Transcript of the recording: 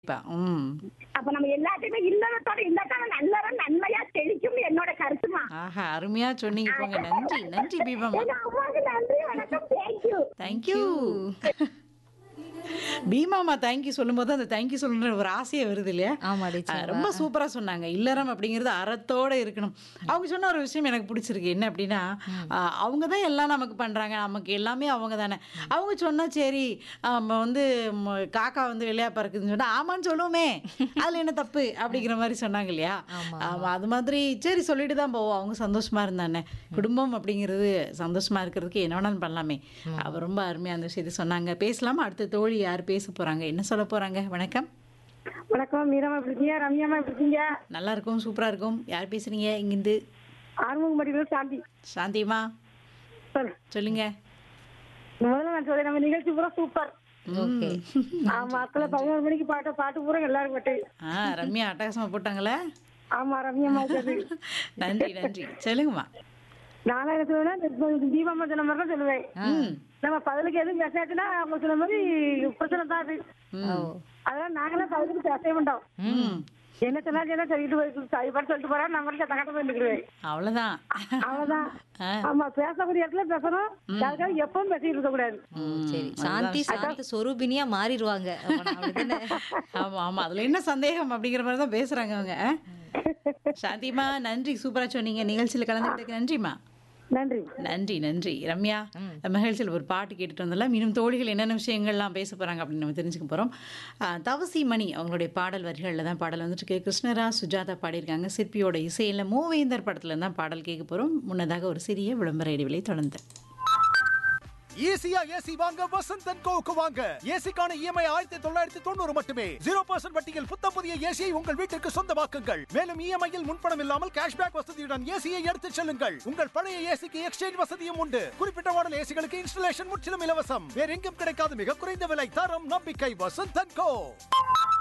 இப்ப, ம். அப்ப நம்ம எல்லாத்தையுமே இல்லறத்தோட இல்லறத்தால நல்லறம் நன்மையா தெளிக்கும்னு என்னோட கருத்துமா ஆஹா அருமையா சொன்னீங்க போங்க நன்றி நன்றி பீமாமா எங்க அம்மாவுக்கு நன்றி வணக்கம் தேங்க்யூ தேங்க்யூ பீமாமா தேங்க்யூ சொல்லும்போது அந்த தேங்க்யூ சொல்லணுன்ற ஒரு ஆசையே வருது இல்லையா ஆமாடி அஹ் ரொம்ப சூப்பரா சொன்னாங்க இல்லறம் அப்படிங்கிறது அறத்தோட இருக்கணும் அவங்க சொன்ன ஒரு விஷயம் எனக்கு பிடிச்சிருக்கு என்ன அப்படின்னா அஹ் அவங்க தான் எல்லாம் நமக்கு பண்றாங்க நமக்கு எல்லாமே அவங்க தானே அவங்க சொன்னா சரி நம்ம வந்து ம, காக்கா வந்து வெளியா பறக்குதுன்னு சொன்னா ஆமான்னு சொல்லுவோமே அதுல என்ன தப்பு அப்படிங்கிற மாதிரி சொன்னாங்க இல்லையா ஆமா, ஆமா அது மாதிரி சரி சொல்லிட்டு தான் போவோம் அவங்க சந்தோஷமா இருந்தானே குடும்பம் அப்படிங்கிறது சந்தோஷமா இருக்கிறதுக்கு என்ன வேணாலும் பண்ணலாமே அவ ரொம்ப அருமையா அந்த விஷயத்தை சொன்னாங்க பேசலாமா அடுத்த தோழி யார் பேச போறாங்க என்ன சொல்ல போறாங்க வணக்கம் வணக்கம் மீரமா எப்படி இருக்கீங்க ரம்யாமா எப்படி இருக்கீங்க நல்லா இருக்கும் சூப்பரா இருக்கும் யார் பேசுறீங்க இங்கிருந்து ஆறுமுகம் மடிவில் சாந்தி சாந்திமா சொல்லு சொல்லுங்க முதல்ல நான் சொல்றேன் நம்ம நிகழ்ச்சி பூரா சூப்பர் ஓகே ஆமா அக்கல பதினோரு மணிக்கு பாட்டு பாட்டு பூரா எல்லாரும் பாட்டு ஆ ரம்யா அட்டகாசமா போட்டாங்களே ஆமா ரம்யம்மா சரி நன்றி நன்றி சொல்லுங்கம்மா நானும் என்ன சொல்லுவேன்னா தீபாமா சொன்ன மாதிரி தான் சொல்லுவேன் ம் நம்ம பதிலுக்கு எதுவும் பேசாச்சுன்னா அவங்க சொன்ன மாதிரி பிரச்சனை தான் அது ஓ அதெல்லாம் நாங்களாம் பதிலுக்கு பேசவே மாட்டோம் ம் என்ன சொன்னாலும் என்ன சொல்லிட்டு போய் சரிபாடு சொல்லிட்டு போறா நம்ம தகட்ட போயிருக்கிறேன் அவ்வளவுதான் அவ்வளவுதான் ஆ. ஆமா பேசக்கூடிய இடத்துல பேசணும் யாருக்காவது எப்பவும் பேசிட்டு இருக்க கூடாது ம், சரி சாந்தி சாந்த சொரூபினியா மாறிடுவாங்க அப்ப அப்படிதானே ஆமா ஆமா அதுல என்ன சந்தேகம் அப்படிங்கிற மாதிரி தான் பேசுறாங்க அவங்க ஆ? சாந்திமா நன்றி சூப்பரா சொன்னீங்க நிகழ்ச்சியில கலந்துக்கிட்டதுக்கு நன்றிம்மா நன்றி நன்றி நன்றி ரம்யா மகிழ்ச்சியில் ஒரு பாட்டு கேட்டுட்டு வந்தலாம் இன்னும் தோழிகள் என்னென்ன விஷயங்கள்லாம் பேச போகிறாங்க அப்படின்னு நம்ம தெரிஞ்சுக்க போகிறோம் தவசி மணி அவங்களுடைய பாடல் வரிகளில் தான் பாடல் வந்துட்டு இருக்கு கிருஷ்ணராஜ் சுஜாதா பாடியிருக்காங்க சிற்பியோட இசையில் மூவேந்தர் படத்தில் தான் பாடல் கேட்க போகிறோம் முன்னதாக ஒரு சிறிய விளம்பர இடைவெளி தொடர்ந்து ஈஸியா ஏசி வாங்க வசந்த் அண்ட் கோவுக்கு வாங்க ஏசிக்கான இஎம்ஐ ஆயிரத்தி தொள்ளாயிரத்தி தொண்ணூறு மட்டுமே ஜீரோ பர்சன்ட் வட்டியில் புத்தம் புதிய ஏசியை உங்கள் வீட்டிற்கு சொந்தமாக்குங்கள் மேலும் இஎம்ஐயில் முன்பணம் இல்லாமல் கேஷ்பேக் வசதியுடன் ஏசியை எடுத்துச் செல்லுங்கள் உங்கள் பழைய ஏசிக்கு எக்ஸ்சேஞ்ச் வசதியும் உண்டு குறிப்பிட்ட மாடல் ஏசிகளுக்கு இன்ஸ்டலேஷன் முற்றிலும் இலவசம் வேற எங்கும் கிடைக்காத மிக குறைந்த விலை தரம் நம்பிக்கை வசந்த் அண்ட் கோ